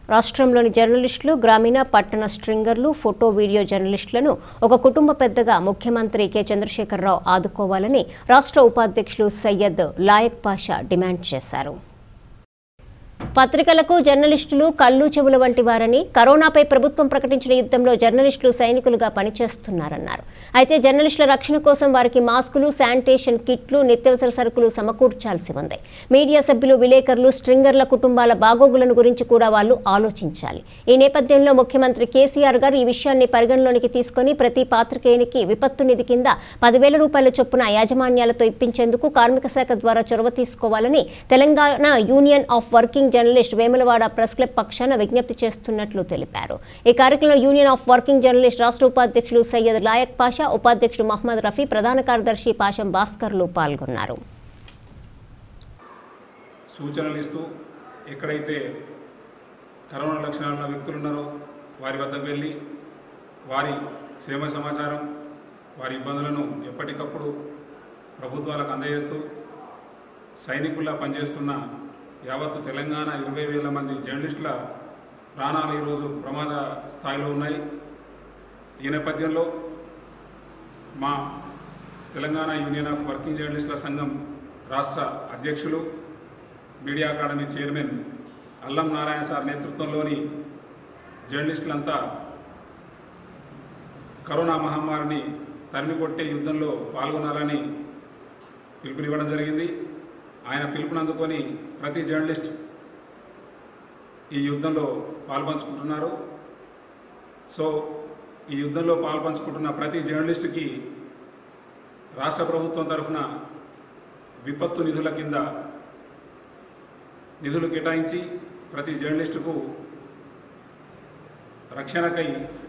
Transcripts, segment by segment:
రాష్ట్రంలోని జర్నలిస్టులు గ్రామీణ పట్టణ స్ట్రింగర్లు ఫోటో వీడియో జర్నలిస్టులను ఒక కుటుంబ పెద్దగా ముఖ్యమంత్రి కె చంద్రశేఖరరావు ఆదుకోవాలని రాష్ట్ర ఉపాధ్యక్షులు సయ్యద్ లాయక్ పాషా డిమాండ్ చేశారు పత్రికలకు జర్నలిస్టులు కళ్ళు చెవుల వంటి వారని కరోనాపై ప్రభుత్వం ప్రకటించిన యుద్ధంలో జర్నలిస్టులు సైనికులుగా పనిచేస్తున్నారన్నారు అయితే జర్నలిస్టుల రక్షణ కోసం వారికి మాస్కులు శానిటేషన్ కిట్లు నిత్యావసర సరుకులు సమకూర్చాల్సి ఉంది మీడియా సభ్యులు విలేకరులు స్ట్రింగర్ల కుటుంబాల బాగోగులను గురించి కూడా వాళ్ళు ఆలోచించాలి ఈ నేపథ్యంలో ముఖ్యమంత్రి కేసీఆర్ గారు ఈ విషయాన్ని పరిగణలోనికి తీసుకొని ప్రతి పాత్రికేయునికి విపత్తు నిధి కింద పదివేల రూపాయల చొప్పున యాజమాన్యాలతో ఇప్పించేందుకు కార్మిక శాఖ ద్వారా చొరవ తీసుకోవాలని Telangana Union of Working Journalist Vemulawada press club పక్షాన విజ్ఞప్తి చేస్తున్నట్లు తెలిపారు ఈ కార్యక్రమంలో యూనియన్ ఆఫ్ వర్కింగ్ జర్నలిస్ట్ రాష్ట్ర ఉపాధ్యక్షులు సయ్యద్ లాయక్ పాషా ఉపాధ్యక్షుడు మహమ్మద్ రఫీ ప్రధాన కార్యదర్శి పాషం భాస్కర్లు పాల్గొన్నారు సూచనలు ఇస్తూ ఎక్కడైతే కరోనా లక్షణాలు ఉన్న వ్యక్తులు ఉన్నారో వారి వద్దకు వెళ్ళి వారి క్షేమ సమాచారం వారి ఇబ్బందులను ఎప్పటికప్పుడు ప్రభుత్వాలకు అందజేస్తూ సైనికుల్లా పనిచేస్తున్న యావత్తు తెలంగాణ ఇరవై వేల మంది జర్నలిస్టుల ప్రాణాలు ఈరోజు ప్రమాద స్థాయిలో ఉన్నాయి ఈ నేపథ్యంలో మా తెలంగాణ యూనియన్ ఆఫ్ వర్కింగ్ జర్నలిస్టుల సంఘం రాష్ట్ర అధ్యక్షులు మీడియా అకాడమీ చైర్మన్ అల్లం నారాయణ సార్ నేతృత్వంలోని జర్నలిస్టులంతా కరోనా మహమ్మారిని తరిమి కొట్టే యుద్ధంలో పాల్గొనాలని పిలుపునివ్వడం జరిగింది ఆయన పిలుపుని అందుకొని ప్రతి జర్నలిస్ట్ ఈ యుద్ధంలో పాల్పంచుకుంటున్నారు సో ఈ యుద్ధంలో పాల్పంచుకుంటున్న ప్రతి జర్నలిస్టుకి రాష్ట్ర ప్రభుత్వం తరఫున విపత్తు నిధుల కింద నిధులు కేటాయించి ప్రతి జర్నలిస్టుకు రక్షణకై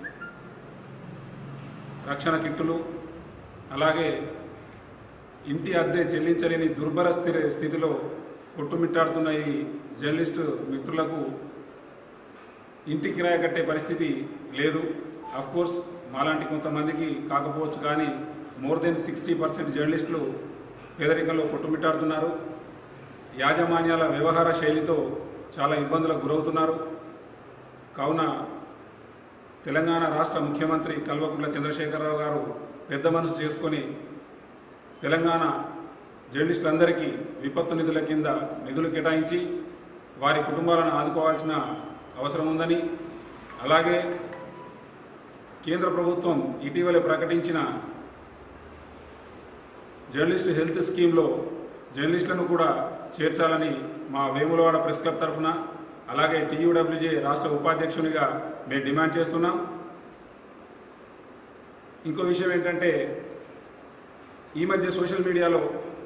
రక్షణ కిట్టులు అలాగే ఇంటి అద్దె చెల్లించలేని దుర్భర స్థితి స్థితిలో కొట్టుమిట్టాడుతున్న ఈ జర్నలిస్టు మిత్రులకు ఇంటి కిరాయి కట్టే పరిస్థితి లేదు అఫ్ కోర్స్ మాలాంటి కొంతమందికి కాకపోవచ్చు కానీ మోర్ దెన్ సిక్స్టీ పర్సెంట్ జర్నలిస్టులు పేదరికంలో కొట్టుమిట్టాడుతున్నారు యాజమాన్యాల వ్యవహార శైలితో చాలా ఇబ్బందులకు గురవుతున్నారు కావున తెలంగాణ రాష్ట్ర ముఖ్యమంత్రి కల్వకుంట్ల చంద్రశేఖరరావు గారు పెద్ద మనసు చేసుకొని తెలంగాణ జర్నలిస్టులందరికీ విపత్తు నిధుల కింద నిధులు కేటాయించి వారి కుటుంబాలను ఆదుకోవాల్సిన అవసరం ఉందని అలాగే కేంద్ర ప్రభుత్వం ఇటీవల ప్రకటించిన జర్నలిస్టు హెల్త్ స్కీమ్లో జర్నలిస్టులను కూడా చేర్చాలని మా వేములవాడ ప్రెస్ క్లబ్ తరఫున అలాగే టీయూడబ్ల్యూజే రాష్ట్ర ఉపాధ్యక్షునిగా మేము డిమాండ్ చేస్తున్నాం ఇంకో విషయం ఏంటంటే ఈ మధ్య సోషల్ మీడియాలో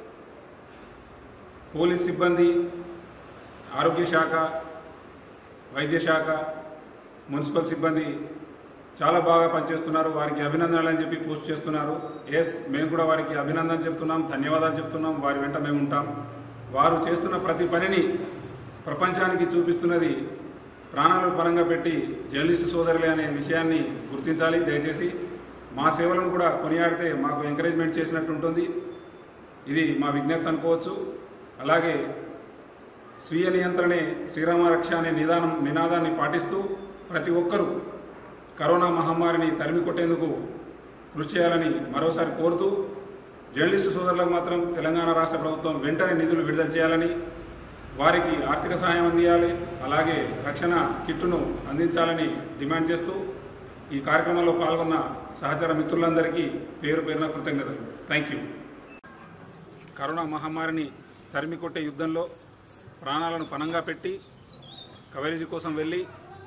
పోలీస్ సిబ్బంది ఆరోగ్య శాఖ వైద్య శాఖ మున్సిపల్ సిబ్బంది చాలా బాగా పనిచేస్తున్నారు వారికి అభినందనలు అని చెప్పి పోస్ట్ చేస్తున్నారు ఎస్ మేము కూడా వారికి అభినందనలు చెప్తున్నాం ధన్యవాదాలు చెప్తున్నాం వారి వెంట మేము ఉంటాం వారు చేస్తున్న ప్రతి పనిని ప్రపంచానికి చూపిస్తున్నది ప్రాణాలు పరంగా పెట్టి జర్నలిస్టు సోదరులే అనే విషయాన్ని గుర్తించాలి దయచేసి మా సేవలను కూడా కొనియాడితే మాకు ఎంకరేజ్మెంట్ చేసినట్టు ఉంటుంది ఇది మా విజ్ఞప్తి అనుకోవచ్చు అలాగే స్వీయ నియంత్రణే శ్రీరామ రక్ష అనే నిదానం నినాదాన్ని పాటిస్తూ ప్రతి ఒక్కరూ కరోనా మహమ్మారిని తరిమి కొట్టేందుకు కృషి చేయాలని మరోసారి కోరుతూ జర్నలిస్టు సోదరులకు మాత్రం తెలంగాణ రాష్ట్ర ప్రభుత్వం వెంటనే నిధులు విడుదల చేయాలని వారికి ఆర్థిక సహాయం అందియాలి అలాగే రక్షణ కిట్టును అందించాలని డిమాండ్ చేస్తూ ఈ కార్యక్రమంలో పాల్గొన్న సహచర మిత్రులందరికీ పేరు పేరున కృతజ్ఞతలు థ్యాంక్ యూ కరోనా మహమ్మారిని తరిమి కొట్టే యుద్ధంలో ప్రాణాలను పణంగా పెట్టి కవరేజీ కోసం వెళ్ళి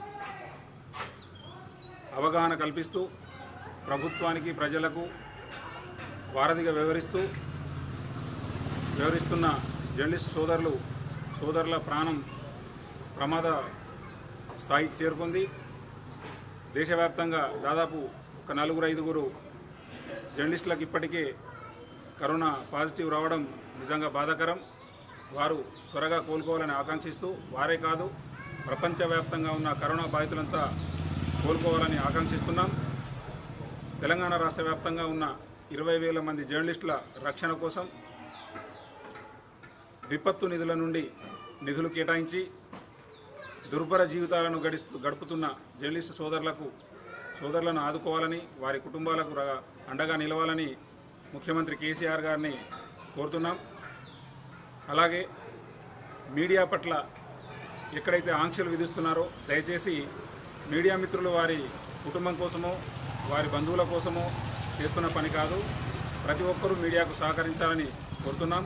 అవగాహన కల్పిస్తూ ప్రభుత్వానికి ప్రజలకు వారధిగా వ్యవహరిస్తూ వ్యవహరిస్తున్న జర్నలిస్ట్ సోదరులు సోదరుల ప్రాణం ప్రమాద స్థాయికి చేరుకుంది దేశవ్యాప్తంగా దాదాపు ఒక నలుగురు ఐదుగురు జర్నలిస్టులకు ఇప్పటికే కరోనా పాజిటివ్ రావడం నిజంగా బాధాకరం వారు త్వరగా కోలుకోవాలని ఆకాంక్షిస్తూ వారే కాదు ప్రపంచవ్యాప్తంగా ఉన్న కరోనా బాధితులంతా కోలుకోవాలని ఆకాంక్షిస్తున్నాం తెలంగాణ రాష్ట్ర వ్యాప్తంగా ఉన్న ఇరవై వేల మంది జర్నలిస్టుల రక్షణ కోసం విపత్తు నిధుల నుండి నిధులు కేటాయించి దుర్భర జీవితాలను గడిస్తూ గడుపుతున్న జర్నలిస్టు సోదరులకు సోదరులను ఆదుకోవాలని వారి కుటుంబాలకు ర- అండగా నిలవాలని ముఖ్యమంత్రి కేసీఆర్ గారిని కోరుతున్నాం అలాగే మీడియా పట్ల ఎక్కడైతే ఆంక్షలు విధిస్తున్నారో దయచేసి మీడియా మిత్రులు వారి కుటుంబం కోసమో వారి బంధువుల కోసమో చేస్తున్న పని కాదు ప్రతి ఒక్కరూ మీడియాకు సహకరించాలని కోరుతున్నాం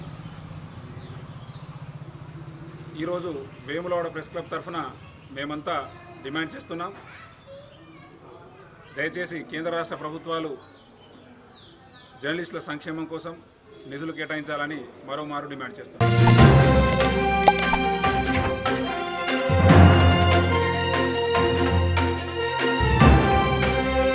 ఈరోజు వేములవాడ ప్రెస్ క్లబ్ తరఫున మేమంతా డిమాండ్ చేస్తున్నాం దయచేసి కేంద్ర రాష్ట్ర ప్రభుత్వాలు జర్నలిస్టుల సంక్షేమం కోసం నిధులు కేటాయించాలని మరోమారు డిమాండ్ చేస్తున్నాం